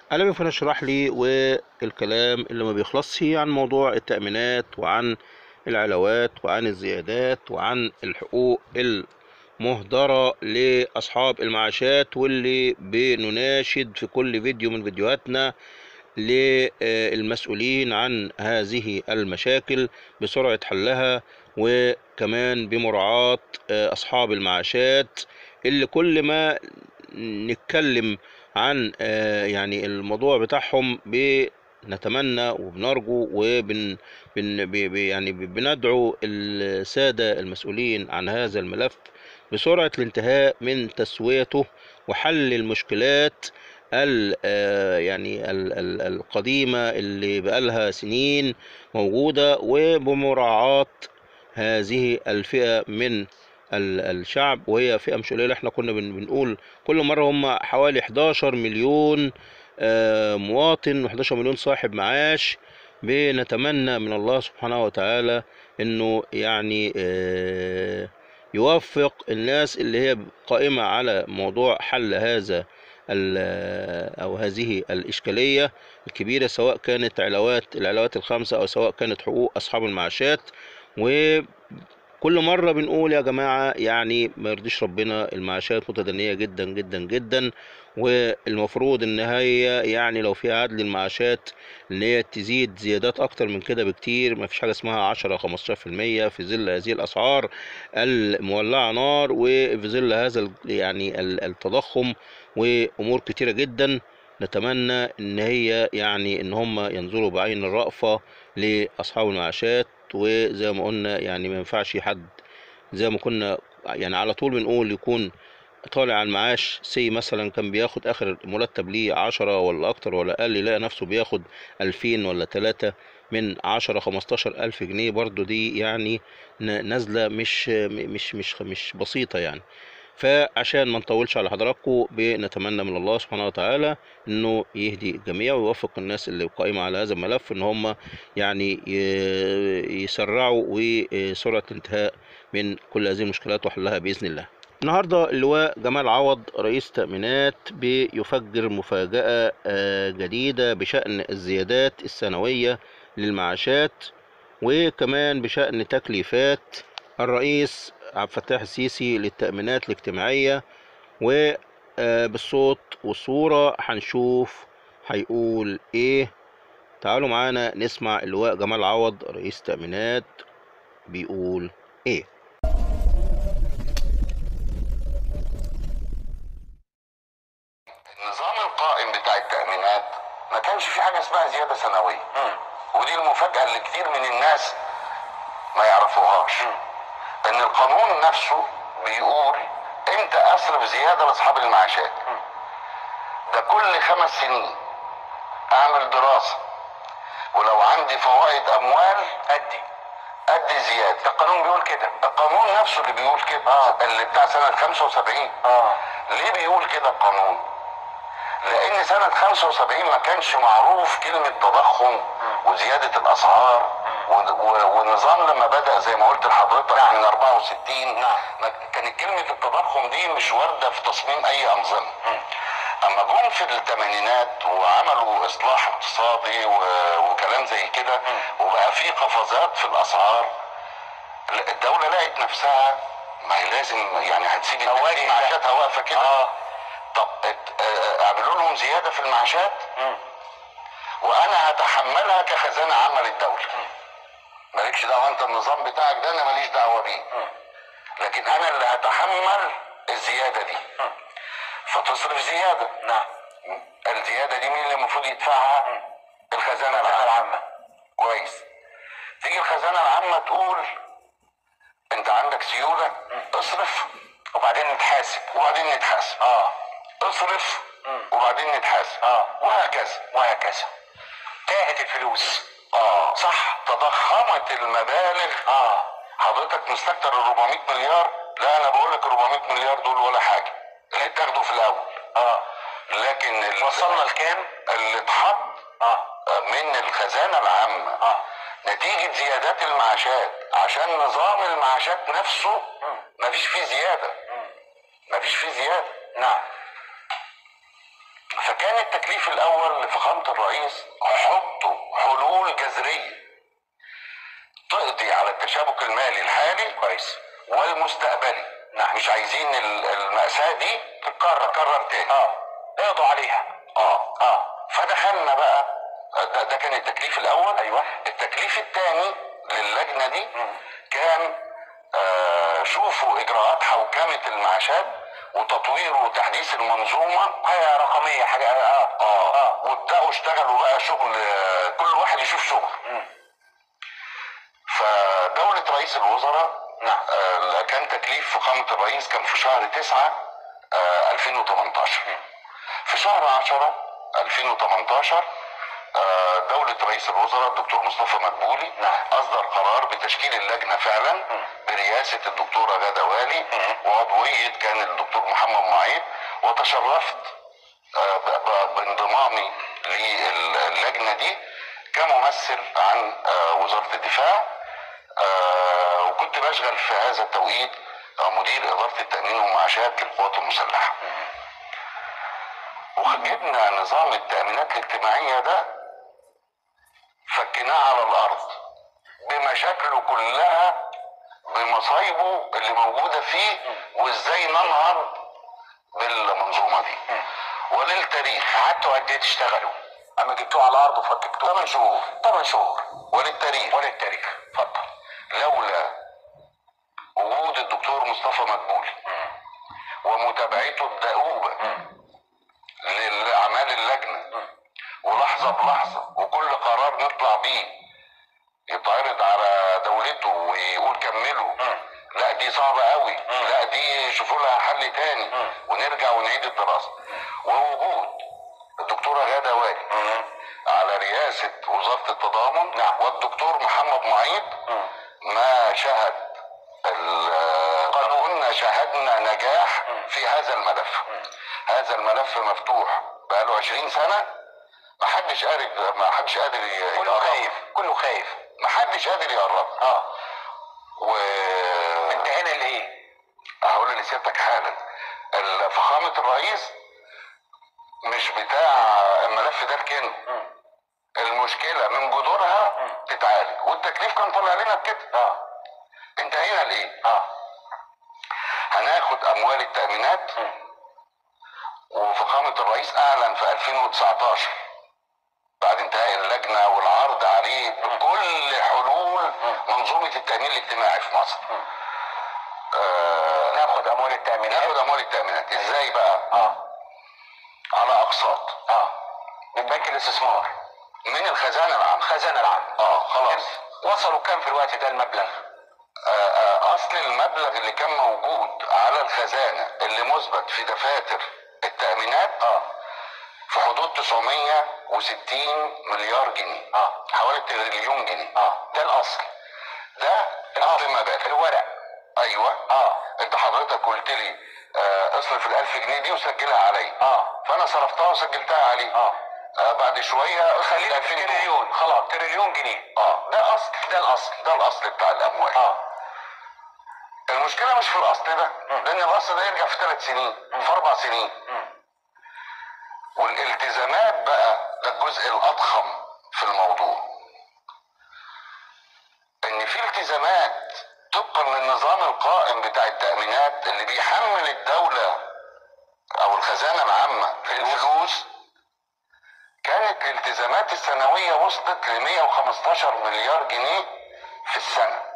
انا بيكون اشرح لي والكلام اللي ما بيخلصش عن موضوع التأمينات وعن العلاوات وعن الزيادات وعن الحقوق المهدرة لأصحاب المعاشات واللي بنناشد في كل فيديو من فيديوهاتنا للمسؤولين عن هذه المشاكل بسرعة حلها وكمان بمراعاة أصحاب المعاشات اللي كل ما نتكلم عن يعني الموضوع بتاعهم بنتمنى وبنرجو وبن بن بي يعني بندعو السادة المسؤولين عن هذا الملف بسرعة الانتهاء من تسويته وحل المشكلات ال يعني ال ال القديمة اللي بقالها سنين موجودة وبمراعاة هذه الفئة من الشعب وهي فئة مش قليلة احنا كنا بنقول كل مرة هم حوالي 11 مليون مواطن و11 مليون صاحب معاش بنتمنى من الله سبحانه وتعالى انه يعني يوفق الناس اللي هي قائمة على موضوع حل هذا او هذه الاشكاليه الكبيره سواء كانت علاوات العلاوات الخمسه او سواء كانت حقوق اصحاب المعاشات وكل مره بنقول يا جماعه يعني ما يرضيش ربنا المعاشات متدنيه جدا جدا جدا والمفروض ان هي يعني لو في عدل المعاشات ان هي تزيد زيادات اكتر من كده بكتير ما فيش حاجه اسمها 10 15% في ظل هذه الاسعار المولعه نار وفي ظل هذا يعني التضخم وامور كتيره جدا نتمنى ان هي يعني ان هم ينظروا بعين الرأفة لاصحاب المعاشات وزي ما قلنا يعني ما ينفعش حد زي ما كنا يعني على طول بنقول يكون طالع على المعاش سي مثلا كان بياخد اخر مرتب ليه عشرة ولا اكتر ولا اقل يلاقي نفسه بياخد الفين ولا تلاتة من عشرة خمستاشر الف جنيه برضو دي يعني نازلة مش مش مش مش بسيطة يعني فعشان ما نطولش على حضراتكم بنتمنى من الله سبحانه وتعالى انه يهدي الجميع ويوفق الناس اللي قائمه على هذا الملف ان هم يعني يسرعوا وسرعه الانتهاء من كل هذه المشكلات وحلها باذن الله. النهارده اللواء جمال عوض رئيس تأمينات بيفجر مفاجأة جديدة بشأن الزيادات السنوية للمعاشات وكمان بشأن تكليفات الرئيس عبد الفتاح السيسي للتأمينات الاجتماعية وبالصوت والصورة هنشوف هيقول ايه تعالوا معانا نسمع اللواء جمال عوض رئيس تأمينات بيقول ايه النظام القائم بتاع التأمينات ما كانش في حاجة اسمها زيادة سنوية ودي المفاجأة اللي كتير من الناس ما يعرفوهاش ان القانون نفسه بيقول امتى اصرف زياده لاصحاب المعاشات ده كل خمس سنين اعمل دراسه ولو عندي فوائد اموال ادي ادي زياده ده القانون بيقول كده القانون نفسه اللي بيقول كده آه. اللي بتاع سنه 75 اه ليه بيقول كده القانون لان سنه 75 ما كانش معروف كلمه تضخم وزياده الاسعار و- و- والنظام لما بدا زي ما قلت لحضرتك نعم. من 64 نعم. ما كانت كلمه التضخم دي مش وارده في تصميم اي انظمه اما جم في الثمانينات وعملوا اصلاح اقتصادي و- وكلام زي كده وبقى في قفزات في الاسعار لا، الدوله لقت نفسها ما هي لازم يعني هتسيب الناس هواجه دي ده. معاشاتها واقفه كده اه طب ات- آه، اعملوا لهم زياده في المعاشات مم. وانا هتحملها كخزانه عامه للدوله مالكش دعوه انت النظام بتاعك ده انا ماليش دعوه بيه لكن انا اللي هتحمل الزياده دي فتصرف زياده نعم الزياده دي مين اللي المفروض يدفعها الخزانه الخزانة العامه العامة كويس تيجي الخزانه العامه تقول انت عندك سيوله اصرف وبعدين نتحاسب وبعدين نتحاسب اه اصرف وبعدين نتحاسب اه وهكذا وهكذا تاهت الفلوس اه صح تضخمت المبالغ اه حضرتك مستكتر ال 400 مليار لا انا بقول لك ال 400 مليار دول ولا حاجه اللي اتاخدوا في الاول اه لكن اللي وصلنا لكام اللي اتحط اه من الخزانه العامه اه نتيجه زيادات المعاشات عشان نظام المعاشات نفسه مفيش فيه زياده مفيش فيه زياده نعم فكان التكليف الاول لفخامه الرئيس حطوا حلول جذريه تقضي على التشابك المالي الحالي كويس والمستقبلي نعم مش عايزين ال- المأساة دي تتكرر تتكرر تاني اه اقضوا عليها اه اه فدخلنا بقى ده, ده كان التكليف الاول ايوه التكليف الثاني للجنه دي كان آه شوفوا اجراءات حوكمه المعاشات وتطوير وتحديث المنظومه هي رقميه حاجه اه اه, آه. وابداوا اشتغلوا بقى شغل آه، كل واحد يشوف شغل فدولة رئيس الوزراء نعم آه كان تكليف فخامة الرئيس كان في شهر 9 آه 2018 في شهر 10 2018 آه دولة رئيس الوزراء الدكتور مصطفى مدبولي نعم. أصدر قرار بتشكيل اللجنة فعلا برئاسة الدكتورة غادة والي وعضوية كان الدكتور محمد معيد وتشرفت آه، ب- ب- بانضمامي للجنة دي كممثل عن آه، وزارة الدفاع آه، وكنت بشغل في هذا التوقيت آه، مدير إدارة التأمين والمعاشات للقوات المسلحة وجبنا نظام التأمينات الاجتماعية ده فكناه على الأرض بمشاكله كلها بمصايبه اللي موجودة فيه وازاي ننهض بالمنظومة دي وللتاريخ قعدتوا قد ايه تشتغلوا؟ اما جبتوه على الارض وفككتوه 8 شهور 8 شهور وللتاريخ وللتاريخ اتفضل لولا وجود الدكتور مصطفى مدبولي ومتابعته الدؤوبة لأعمال اللجنة ولحظة بلحظة وكل قرار نطلع بيه يتعرض على دولته ويقول كملوا لا دي صعبة قوي لا دي شوفوا لها حل تاني ونرجع ونعيد الدراسة ووجود الدكتورة غادة والي على رئاسة وزارة التضامن نعم. والدكتور محمد معيد ما شهد ال- كنا شاهدنا نجاح في هذا الملف هذا الملف مفتوح بقاله 20 سنة ما حدش قادر ما حدش قادر ي- كله يقرب. خايف كله خايف ما حدش قادر يقرب اه و انتهينا لايه؟ هقول لسيادتك حالا ال- فخامة الرئيس مش بتاع الملف ده ركنه المشكلة من جذورها تتعالج والتكليف كان طالع لنا بكده اه انتهينا لايه؟ اه هناخد اموال التأمينات وفخامة الرئيس اعلن في 2019 بعد انتهاء اللجنة والعرض عليه بكل حلول منظومة التأمين الاجتماعي في مصر آه ناخد اموال التامينات ناخد اموال التأمينات ازاي بقى؟ اه على اقساط اه من بنك الاستثمار من الخزانة العامة الخزانه العامه اه خلاص وصلوا كام في الوقت ده المبلغ؟ آه، آه، اصل المبلغ اللي كان موجود على الخزانه اللي مثبت في دفاتر التامينات اه في حدود 960 مليار جنيه اه حوالي تريليون جنيه اه ده الاصل ده اصل المبالغ الورق ايوه اه انت حضرتك قلت لي آه، اصرف ال 1000 جنيه دي وسجلها عليا اه فانا صرفتها وسجلتها عليه اه آه، بعد شويه خلينا في 2000 دول. تريليون خلاص تريليون جنيه اه ده اصل ده الاصل ده الاصل بتاع الاموال اه المشكله مش في الاصل ده لان الاصل ده يرجع في ثلاث سنين في اربع سنين والالتزامات بقى ده الجزء الاضخم في الموضوع ان في التزامات طبقا للنظام القائم بتاع التامينات اللي بيحمل الدوله او الخزانه العامه الفلوس كانت الالتزامات السنويه وصلت ل 115 مليار جنيه في السنه